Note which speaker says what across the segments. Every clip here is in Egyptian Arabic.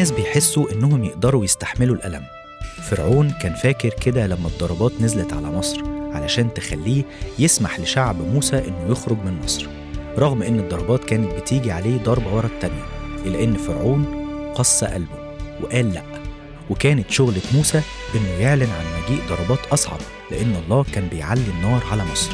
Speaker 1: ناس بيحسوا إنهم يقدروا يستحملوا الألم فرعون كان فاكر كده لما الضربات نزلت على مصر علشان تخليه يسمح لشعب موسى إنه يخرج من مصر رغم إن الضربات كانت بتيجي عليه ضربة ورا التانية إلا إن فرعون قص قلبه وقال لأ وكانت شغلة موسى إنه يعلن عن مجيء ضربات أصعب لأن الله كان بيعلي النار على مصر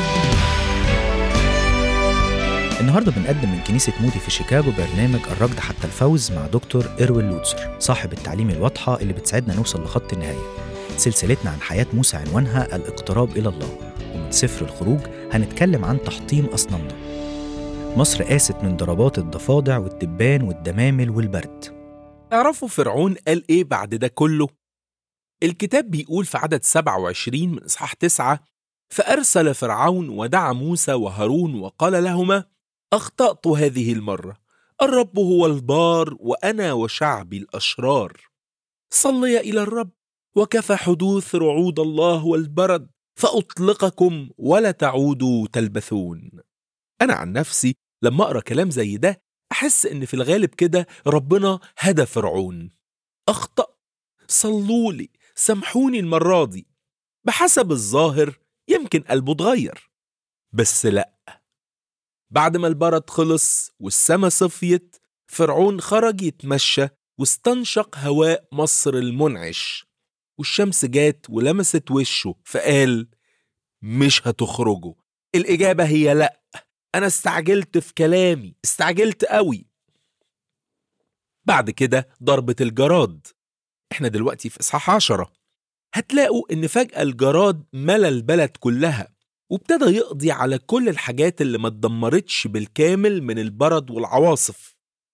Speaker 1: النهارده بنقدم من كنيسة مودي في شيكاغو برنامج الركض حتى الفوز مع دكتور إروين لوتسر صاحب التعليم الواضحة اللي بتساعدنا نوصل لخط النهاية سلسلتنا عن حياة موسى عنوانها الاقتراب إلى الله ومن سفر الخروج هنتكلم عن تحطيم أصنامنا مصر قاست من ضربات الضفادع والدبان والدمامل والبرد
Speaker 2: تعرفوا فرعون قال إيه بعد ده كله؟ الكتاب بيقول في عدد 27 من إصحاح 9 فأرسل فرعون ودعا موسى وهارون وقال لهما أخطأت هذه المرة الرب هو البار وأنا وشعبي الأشرار صلي إلى الرب وكفى حدوث رعود الله والبرد فأطلقكم ولا تعودوا تلبثون أنا عن نفسي لما أقرأ كلام زي ده أحس إن في الغالب كده ربنا هدى فرعون أخطأ صلوا لي سامحوني المرة دي بحسب الظاهر يمكن قلبه اتغير بس لأ بعد ما البرد خلص والسما صفيت فرعون خرج يتمشى واستنشق هواء مصر المنعش والشمس جات ولمست وشه فقال مش هتخرجوا الإجابة هي لأ أنا استعجلت في كلامي استعجلت قوي بعد كده ضربة الجراد احنا دلوقتي في إصحاح عشرة هتلاقوا إن فجأة الجراد ملا البلد كلها وابتدى يقضي على كل الحاجات اللي ما اتدمرتش بالكامل من البرد والعواصف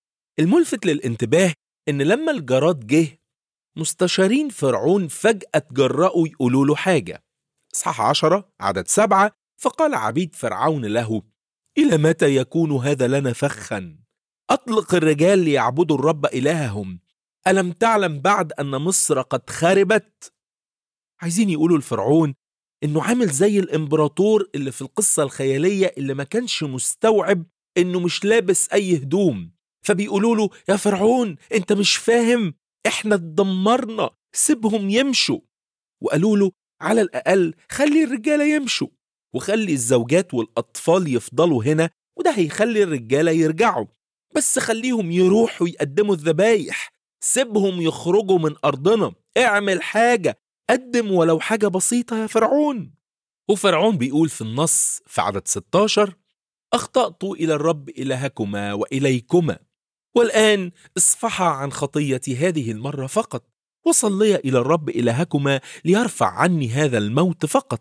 Speaker 2: الملفت للانتباه إن لما الجراد جه مستشارين فرعون فجأة اتجرأوا يقولوا له حاجة إصحاح عشرة عدد سبعة فقال عبيد فرعون له إلى متى يكون هذا لنا فخا أطلق الرجال ليعبدوا الرب إلههم ألم تعلم بعد أن مصر قد خربت عايزين يقولوا لفرعون إنه عامل زي الإمبراطور اللي في القصة الخيالية اللي ما كانش مستوعب إنه مش لابس أي هدوم فبيقولوا له يا فرعون أنت مش فاهم إحنا اتدمرنا سيبهم يمشوا وقالوا له على الأقل خلي الرجالة يمشوا وخلي الزوجات والأطفال يفضلوا هنا وده هيخلي الرجالة يرجعوا بس خليهم يروحوا يقدموا الذبايح سيبهم يخرجوا من أرضنا اعمل حاجة قدم ولو حاجة بسيطة يا فرعون وفرعون بيقول في النص في عدد 16 أخطأت إلى الرب إلهكما وإليكما والآن اصفحا عن خطيتي هذه المرة فقط وصليا إلى الرب إلهكما ليرفع عني هذا الموت فقط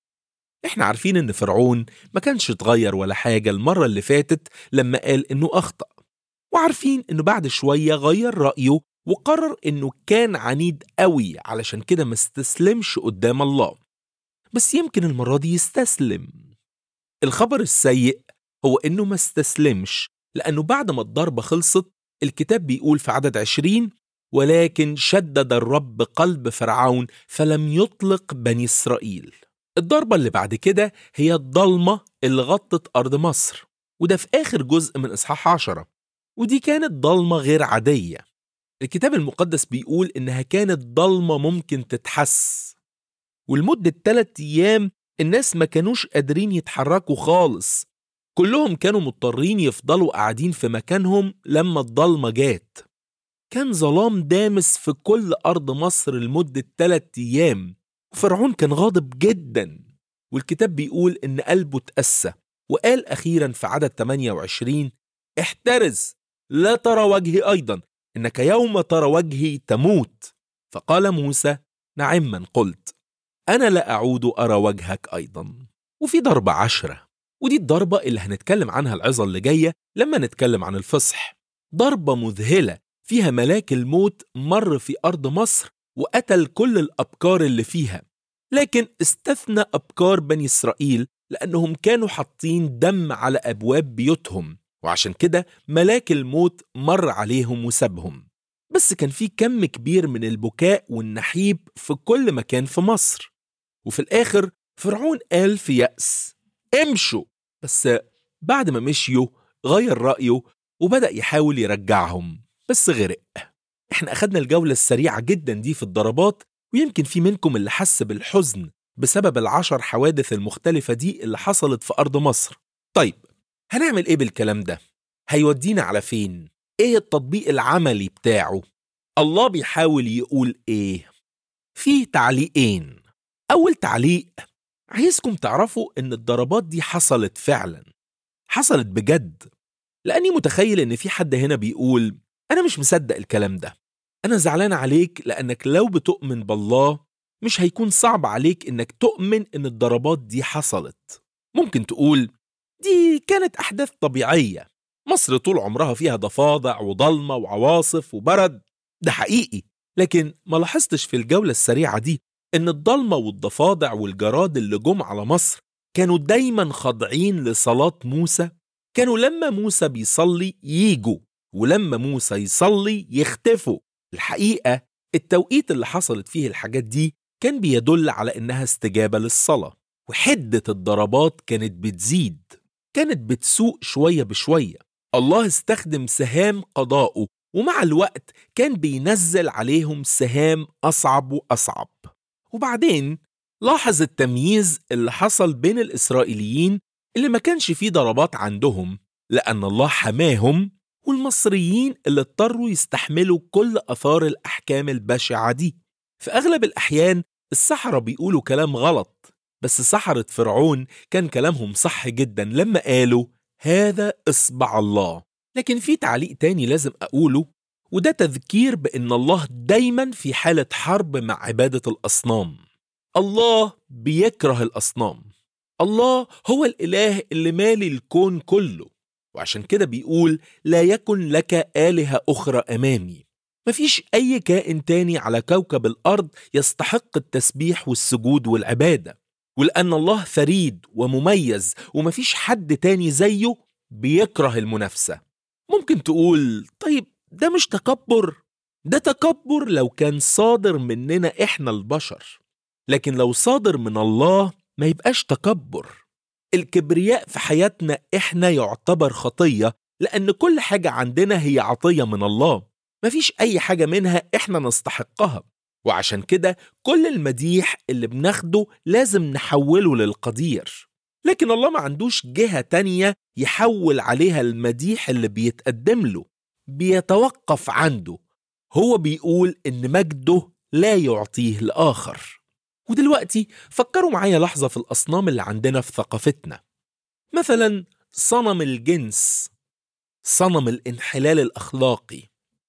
Speaker 2: احنا عارفين ان فرعون ما كانش اتغير ولا حاجة المرة اللي فاتت لما قال انه اخطأ وعارفين انه بعد شوية غير رأيه وقرر انه كان عنيد قوي علشان كده ما استسلمش قدام الله بس يمكن المرة دي يستسلم الخبر السيء هو انه ما استسلمش لانه بعد ما الضربة خلصت الكتاب بيقول في عدد عشرين ولكن شدد الرب قلب فرعون فلم يطلق بني اسرائيل الضربة اللي بعد كده هي الضلمة اللي غطت أرض مصر وده في آخر جزء من إصحاح عشرة ودي كانت ضلمة غير عادية الكتاب المقدس بيقول إنها كانت ضلمة ممكن تتحس ولمدة ثلاثة أيام الناس ما كانوش قادرين يتحركوا خالص كلهم كانوا مضطرين يفضلوا قاعدين في مكانهم لما الضلمة جات كان ظلام دامس في كل أرض مصر لمدة ثلاثة أيام وفرعون كان غاضب جدا والكتاب بيقول إن قلبه اتأسى وقال أخيرا في عدد 28 احترز لا ترى وجهي أيضا إنك يوم ترى وجهي تموت فقال موسى نعما قلت أنا لا أعود أرى وجهك أيضا وفي ضربة عشرة ودي الضربة اللي هنتكلم عنها العظة اللي جاية لما نتكلم عن الفصح ضربة مذهلة فيها ملاك الموت مر في أرض مصر وقتل كل الأبكار اللي فيها لكن استثنى أبكار بني إسرائيل لأنهم كانوا حاطين دم على أبواب بيوتهم وعشان كده ملاك الموت مر عليهم وسابهم بس كان في كم كبير من البكاء والنحيب في كل مكان في مصر وفي الآخر فرعون قال في يأس امشوا بس بعد ما مشيوا غير رأيه وبدأ يحاول يرجعهم بس غرق احنا أخدنا الجولة السريعة جدا دي في الضربات ويمكن في منكم اللي حس بالحزن بسبب العشر حوادث المختلفة دي اللي حصلت في أرض مصر طيب هنعمل إيه بالكلام ده؟ هيودينا على فين؟ إيه التطبيق العملي بتاعه؟ الله بيحاول يقول إيه؟ في تعليقين أول تعليق عايزكم تعرفوا إن الضربات دي حصلت فعلا حصلت بجد لأني متخيل إن في حد هنا بيقول أنا مش مصدق الكلام ده أنا زعلان عليك لأنك لو بتؤمن بالله مش هيكون صعب عليك إنك تؤمن إن الضربات دي حصلت ممكن تقول دي كانت أحداث طبيعية مصر طول عمرها فيها ضفادع وضلمة وعواصف وبرد ده حقيقي لكن ما لاحظتش في الجولة السريعة دي إن الضلمة والضفادع والجراد اللي جم على مصر كانوا دايما خاضعين لصلاة موسى كانوا لما موسى بيصلي ييجوا ولما موسى يصلي يختفوا الحقيقة التوقيت اللي حصلت فيه الحاجات دي كان بيدل على إنها استجابة للصلاة وحدة الضربات كانت بتزيد كانت بتسوء شوية بشوية الله استخدم سهام قضائه ومع الوقت كان بينزل عليهم سهام أصعب وأصعب وبعدين لاحظ التمييز اللي حصل بين الإسرائيليين اللي ما كانش فيه ضربات عندهم لأن الله حماهم والمصريين اللي اضطروا يستحملوا كل أثار الأحكام البشعة دي في أغلب الأحيان السحرة بيقولوا كلام غلط بس سحرة فرعون كان كلامهم صح جدا لما قالوا هذا إصبع الله لكن في تعليق تاني لازم أقوله وده تذكير بأن الله دايما في حالة حرب مع عبادة الأصنام الله بيكره الأصنام الله هو الإله اللي مالي الكون كله وعشان كده بيقول لا يكن لك آلهة أخرى أمامي مفيش أي كائن تاني على كوكب الأرض يستحق التسبيح والسجود والعبادة ولأن الله فريد ومميز ومفيش حد تاني زيه بيكره المنافسة ممكن تقول طيب ده مش تكبر ده تكبر لو كان صادر مننا إحنا البشر لكن لو صادر من الله ما يبقاش تكبر الكبرياء في حياتنا إحنا يعتبر خطية لأن كل حاجة عندنا هي عطية من الله مفيش أي حاجة منها إحنا نستحقها وعشان كده كل المديح اللي بناخده لازم نحوله للقدير لكن الله ما عندوش جهة تانية يحول عليها المديح اللي بيتقدم له بيتوقف عنده هو بيقول إن مجده لا يعطيه لآخر ودلوقتي فكروا معايا لحظة في الأصنام اللي عندنا في ثقافتنا مثلا صنم الجنس صنم الانحلال الأخلاقي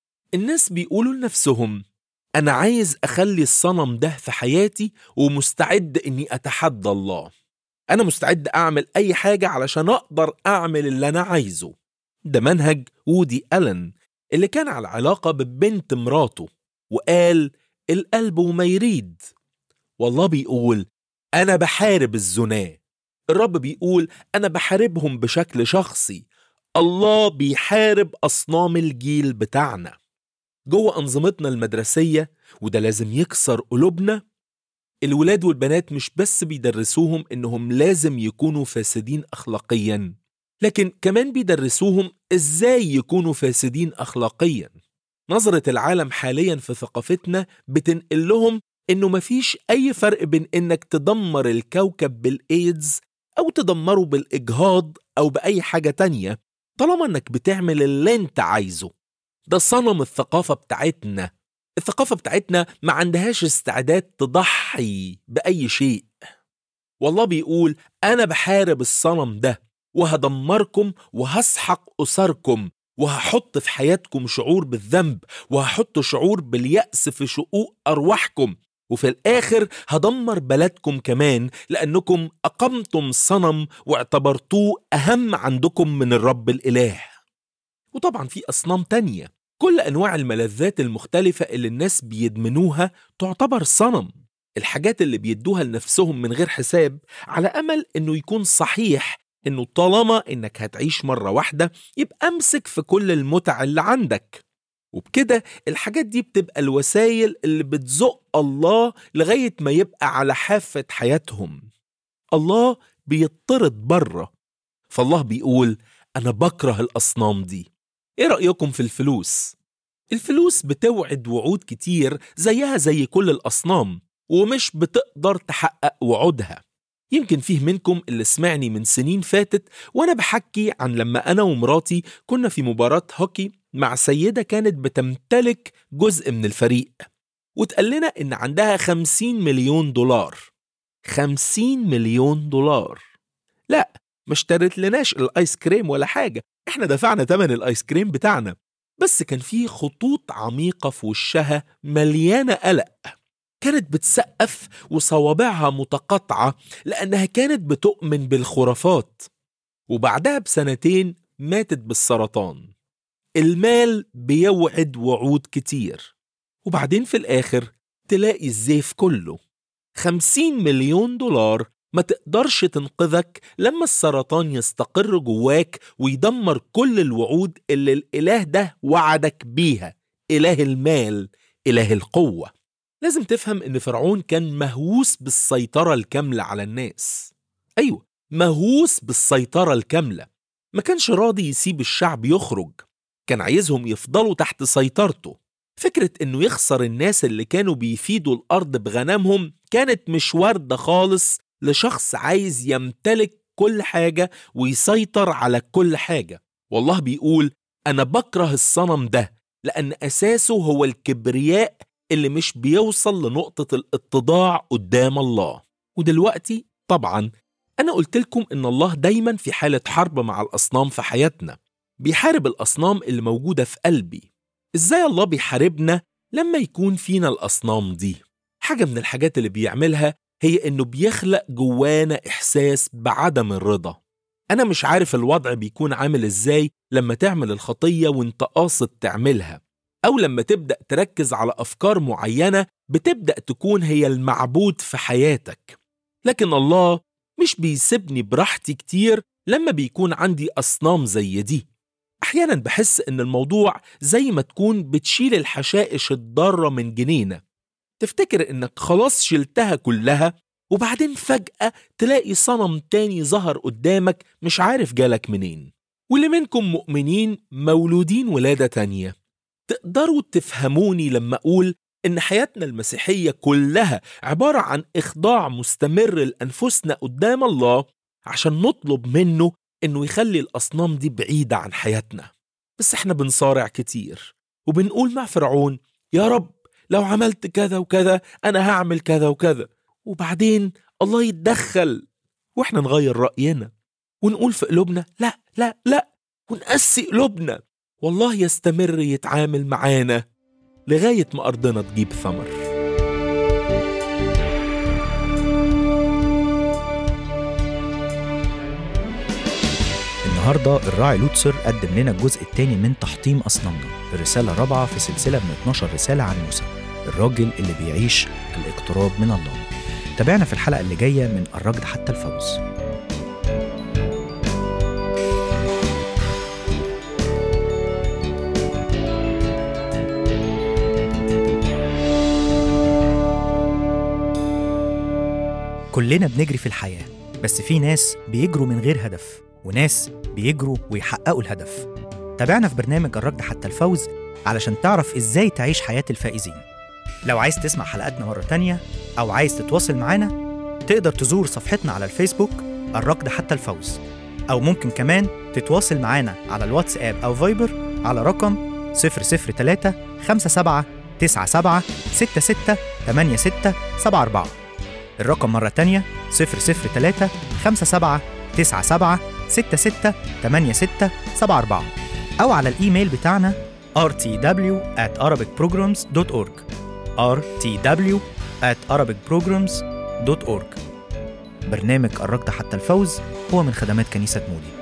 Speaker 2: الناس بيقولوا لنفسهم أنا عايز أخلي الصنم ده في حياتي ومستعد إني أتحدى الله أنا مستعد أعمل أي حاجة علشان أقدر أعمل اللي أنا عايزه ده منهج وودي ألن اللي كان على علاقة ببنت مراته وقال القلب وما يريد والله بيقول أنا بحارب الزناة الرب بيقول أنا بحاربهم بشكل شخصي الله بيحارب أصنام الجيل بتاعنا جوه أنظمتنا المدرسية وده لازم يكسر قلوبنا الولاد والبنات مش بس بيدرسوهم إنهم لازم يكونوا فاسدين أخلاقيا لكن كمان بيدرسوهم إزاي يكونوا فاسدين أخلاقيا نظرة العالم حاليا في ثقافتنا بتنقل لهم إنه مفيش أي فرق بين إنك تدمر الكوكب بالإيدز أو تدمره بالإجهاض أو بأي حاجة تانية طالما إنك بتعمل اللي أنت عايزه ده صنم الثقافة بتاعتنا الثقافة بتاعتنا ما عندهاش استعداد تضحي بأي شيء والله بيقول أنا بحارب الصنم ده وهدمركم وهسحق أسركم وهحط في حياتكم شعور بالذنب وهحط شعور باليأس في شقوق أرواحكم وفي الآخر هدمر بلدكم كمان لأنكم أقمتم صنم واعتبرتوه أهم عندكم من الرب الإله وطبعا في أصنام تانية كل أنواع الملذات المختلفة اللي الناس بيدمنوها تعتبر صنم الحاجات اللي بيدوها لنفسهم من غير حساب على أمل أنه يكون صحيح أنه طالما أنك هتعيش مرة واحدة يبقى امسك في كل المتع اللي عندك وبكده الحاجات دي بتبقى الوسائل اللي بتزق الله لغاية ما يبقى على حافة حياتهم الله بيطرد بره فالله بيقول أنا بكره الأصنام دي إيه رأيكم في الفلوس؟ الفلوس بتوعد وعود كتير زيها زي كل الأصنام ومش بتقدر تحقق وعودها يمكن فيه منكم اللي سمعني من سنين فاتت وأنا بحكي عن لما أنا ومراتي كنا في مباراة هوكي مع سيدة كانت بتمتلك جزء من الفريق وتقال لنا إن عندها 50 مليون دولار 50 مليون دولار لا ما اشترت لناش الايس كريم ولا حاجة احنا دفعنا تمن الايس كريم بتاعنا بس كان في خطوط عميقة في وشها مليانة قلق كانت بتسقف وصوابعها متقاطعة لأنها كانت بتؤمن بالخرافات وبعدها بسنتين ماتت بالسرطان المال بيوعد وعود كتير وبعدين في الآخر تلاقي الزيف كله خمسين مليون دولار ما تقدرش تنقذك لما السرطان يستقر جواك ويدمر كل الوعود اللي الإله ده وعدك بيها إله المال إله القوة لازم تفهم إن فرعون كان مهووس بالسيطرة الكاملة على الناس أيوة مهووس بالسيطرة الكاملة ما كانش راضي يسيب الشعب يخرج كان عايزهم يفضلوا تحت سيطرته فكرة إنه يخسر الناس اللي كانوا بيفيدوا الأرض بغنمهم كانت مش واردة خالص لشخص عايز يمتلك كل حاجة ويسيطر على كل حاجة والله بيقول أنا بكره الصنم ده لأن أساسه هو الكبرياء اللي مش بيوصل لنقطة الاتضاع قدام الله ودلوقتي طبعا أنا قلت لكم إن الله دايما في حالة حرب مع الأصنام في حياتنا بيحارب الأصنام اللي موجودة في قلبي إزاي الله بيحاربنا لما يكون فينا الأصنام دي حاجة من الحاجات اللي بيعملها هي إنه بيخلق جوانا إحساس بعدم الرضا أنا مش عارف الوضع بيكون عامل إزاي لما تعمل الخطية وإنت قاصد تعملها أو لما تبدأ تركز على أفكار معينة بتبدأ تكون هي المعبود في حياتك لكن الله مش بيسيبني براحتي كتير لما بيكون عندي أصنام زي دي أحيانا بحس إن الموضوع زي ما تكون بتشيل الحشائش الضارة من جنينة تفتكر إنك خلاص شلتها كلها وبعدين فجأة تلاقي صنم تاني ظهر قدامك مش عارف جالك منين واللي منكم مؤمنين مولودين ولادة تانية تقدروا تفهموني لما أقول إن حياتنا المسيحية كلها عبارة عن إخضاع مستمر لأنفسنا قدام الله عشان نطلب منه إنه يخلي الأصنام دي بعيدة عن حياتنا بس إحنا بنصارع كتير وبنقول مع فرعون يا رب لو عملت كذا وكذا أنا هعمل كذا وكذا وبعدين الله يتدخل وإحنا نغير رأينا ونقول في قلوبنا لا لا لا ونقسي قلوبنا والله يستمر يتعامل معانا لغاية ما أرضنا تجيب ثمر
Speaker 1: النهاردة الراعي لوتسر قدم لنا الجزء الثاني من تحطيم أصنامنا الرسالة الرابعة في سلسلة من 12 رسالة عن موسى الراجل اللي بيعيش الاقتراب من الله تابعنا في الحلقة اللي جاية من الركض حتى الفوز كلنا بنجري في الحياة بس في ناس بيجروا من غير هدف وناس بيجروا ويحققوا الهدف تابعنا في برنامج الركض حتى الفوز علشان تعرف ازاي تعيش حياة الفائزين لو عايز تسمع حلقاتنا مرة تانية أو عايز تتواصل معانا تقدر تزور صفحتنا على الفيسبوك الركض حتى الفوز أو ممكن كمان تتواصل معانا على الواتساب أو فايبر على رقم 003 57 97 66 86 74 الرقم مرة تانية 003 57 97 66 86 74 أو على الإيميل بتاعنا rtw at arabicprograms.org rtw at arabicprograms.org برنامج الركض حتى الفوز هو من خدمات كنيسة مودي